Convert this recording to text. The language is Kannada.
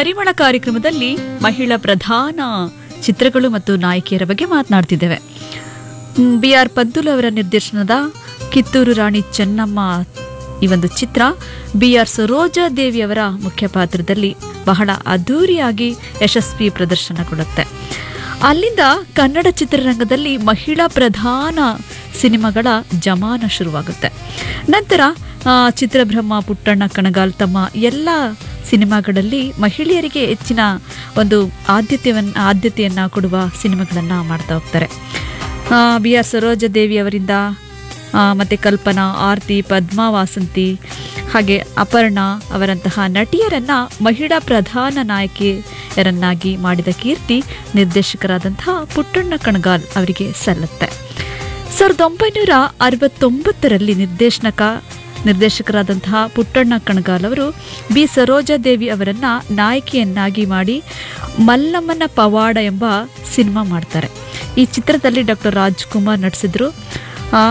ಪರಿಮಳ ಕಾರ್ಯಕ್ರಮದಲ್ಲಿ ಮಹಿಳಾ ಪ್ರಧಾನ ಚಿತ್ರಗಳು ಮತ್ತು ನಾಯಕಿಯರ ಬಗ್ಗೆ ಮಾತನಾಡ್ತಿದ್ದೇವೆ ಬಿ ಆರ್ ಪದ್ದುಲ್ ಅವರ ನಿರ್ದೇಶನದ ಕಿತ್ತೂರು ರಾಣಿ ಚೆನ್ನಮ್ಮ ಈ ಒಂದು ಚಿತ್ರ ಬಿ ಆರ್ ಸರೋಜಾ ದೇವಿ ಅವರ ಮುಖ್ಯ ಪಾತ್ರದಲ್ಲಿ ಬಹಳ ಅದ್ಧೂರಿಯಾಗಿ ಯಶಸ್ವಿ ಪ್ರದರ್ಶನ ಕೊಡುತ್ತೆ ಅಲ್ಲಿಂದ ಕನ್ನಡ ಚಿತ್ರರಂಗದಲ್ಲಿ ಮಹಿಳಾ ಪ್ರಧಾನ ಸಿನಿಮಾಗಳ ಜಮಾನ ಶುರುವಾಗುತ್ತೆ ನಂತರ ಆ, ಚಿತ್ರಬ್ರಹ್ಮ ಪುಟ್ಟಣ್ಣ ಕಣಗಾಲ್ ತಮ್ಮ ಎಲ್ಲ ಸಿನಿಮಾಗಳಲ್ಲಿ ಮಹಿಳೆಯರಿಗೆ ಹೆಚ್ಚಿನ ಒಂದು ಆದ್ಯತೆಯನ್ನ ಆದ್ಯತೆಯನ್ನು ಕೊಡುವ ಸಿನಿಮಾಗಳನ್ನು ಮಾಡ್ತಾ ಹೋಗ್ತಾರೆ ಬಿ ಆರ್ ಸರೋಜ ದೇವಿ ಅವರಿಂದ ಆ, ಮತ್ತೆ ಕಲ್ಪನಾ ಆರ್ತಿ ಪದ್ಮಾ ವಾಸಂತಿ ಹಾಗೆ ಅಪರ್ಣಾ ಅವರಂತಹ ನಟಿಯರನ್ನ ಮಹಿಳಾ ಪ್ರಧಾನ ನಾಯಕಿಯರನ್ನಾಗಿ ಮಾಡಿದ ಕೀರ್ತಿ ನಿರ್ದೇಶಕರಾದಂತಹ ಪುಟ್ಟಣ್ಣ ಕಣಗಾಲ್ ಅವರಿಗೆ ಸಲ್ಲುತ್ತೆ ಸಾವಿರದ ಒಂಬೈನೂರ ಅರವತ್ತೊಂಬತ್ತರಲ್ಲಿ ನಿರ್ದೇಶನಕ ನಿರ್ದೇಶಕರಾದಂತಹ ಪುಟ್ಟಣ್ಣ ಕಣಗಾಲ್ ಅವರು ಬಿ ಸರೋಜಾದೇವಿ ಅವರನ್ನ ನಾಯಕಿಯನ್ನಾಗಿ ಮಾಡಿ ಮಲ್ಲಮ್ಮನ ಪವಾಡ ಎಂಬ ಸಿನಿಮಾ ಮಾಡ್ತಾರೆ ಈ ಚಿತ್ರದಲ್ಲಿ ಡಾಕ್ಟರ್ ರಾಜ್ಕುಮಾರ್ ನಟಿಸಿದ್ರು